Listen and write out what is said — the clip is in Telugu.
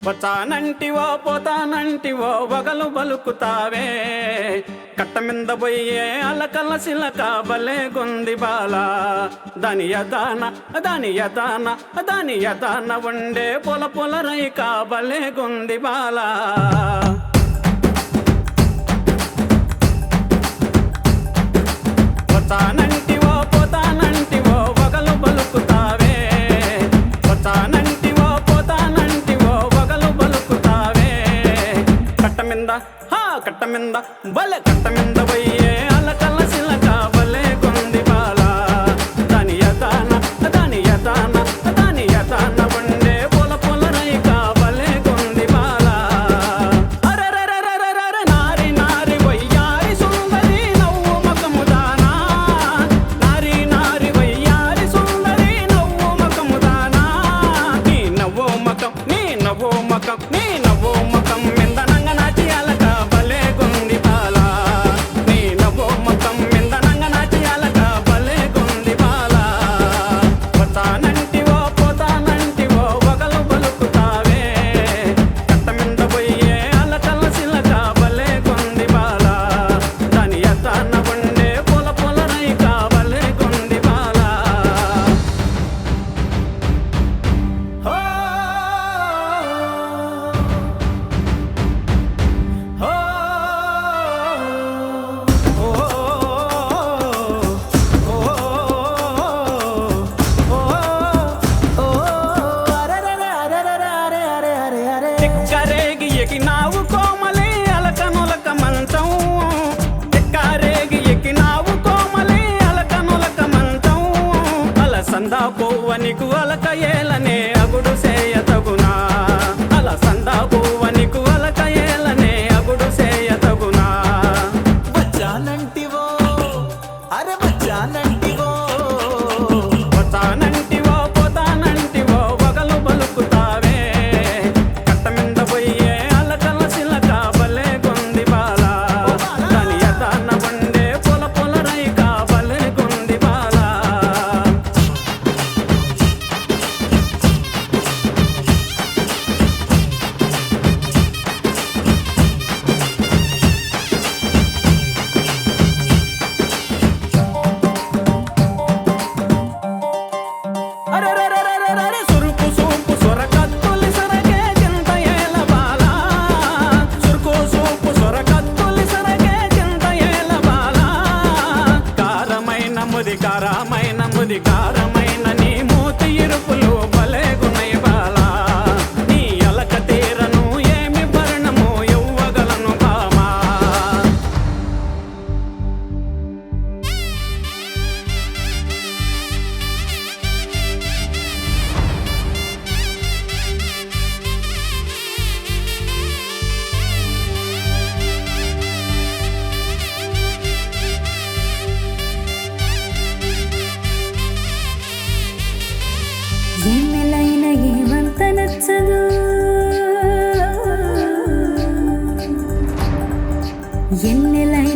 వచ్చానంటివో పోతానంటివో వగలు బలుకుతావే కట్ట మింద పోయే అలకల సిలక బలే గుంది బాల దాని యదాన దాని యదాన దాని యదాన ఉండే పొల పొల రైక బలే గుంది బాల వచ్చానంటివో పోతానంటివో వగలు బలుకుతావే వచ్చానంటివో పోతానంటివో వగలు బలుకుతావే కట్ట మింద హా కట్ట మింద బలె కట్ట మింద పోయే అలకల సిలక బలే కొంది బాల దాని యదాన దాని యదాన దాని యదాన ఉండే పొల పొల రైక బలే కొంది బాల అరెరెరెరెరెరె నారి నారి వయ్యారి సుందరి నవ్వు మకము దానా నారి నారి వయ్యారి సుందరి నవ్వు మకము దానా నీ నవ్వు మకం నీ నవ్వు మకం నీ నవ్వు మకం మిందనంగ నాటి అలక బలే గుంది బాల నీ నవ్వు మకం మిందనంగ నాటి అలక బలే గుంది బాల పోతానంటివో పోతానంటివో వగలు బలుకుతావే కట్ట మింద పోయే అలకల సిలక బలే కొంది బాల దాని ఎత్తాన ఉండే పొల పొల రైక బలే కొంది బాల హో హో చిక్కరేగి ఎగినావు కోమలి అలకనులక మంచం చిక్కరేగి ఎగినావు కోమలి అలకనులక మంచం అలసందా పువ్వనికు అలక ఏలనే అగుడు సేయ తగునా అలసందా పువ్వనికు అలక ఏలనే అగుడు సేయ తగునా వచ్చానంటివో అరే వచ్చానంటివో పోతానంటివో పోతానంటివో వగలు బలుకుతావే కట్ట మింద పోయే అలకల సిలక బలే కొంది బాల దాని యదాన ఉండే పొల పొల రైక బలే కొంది బాల అరెరెరెరెరెరె సురుకు సూపు సొరకత్తులి సొరకే చింత ఏల బాల సురుకు సూపు సొరకత్తులి సొరకే చింత ఏల బాల కారమైన ముది కారమైన ముది కారమైన నీ మూతి ఇరుపులు భలే గుణై బాల నీ అలక తీరను ఏమి భరణము ఇవ్వగలను బామా ఎన్నెలైన ఏమంత నచ్చదు ఎన్నెలైన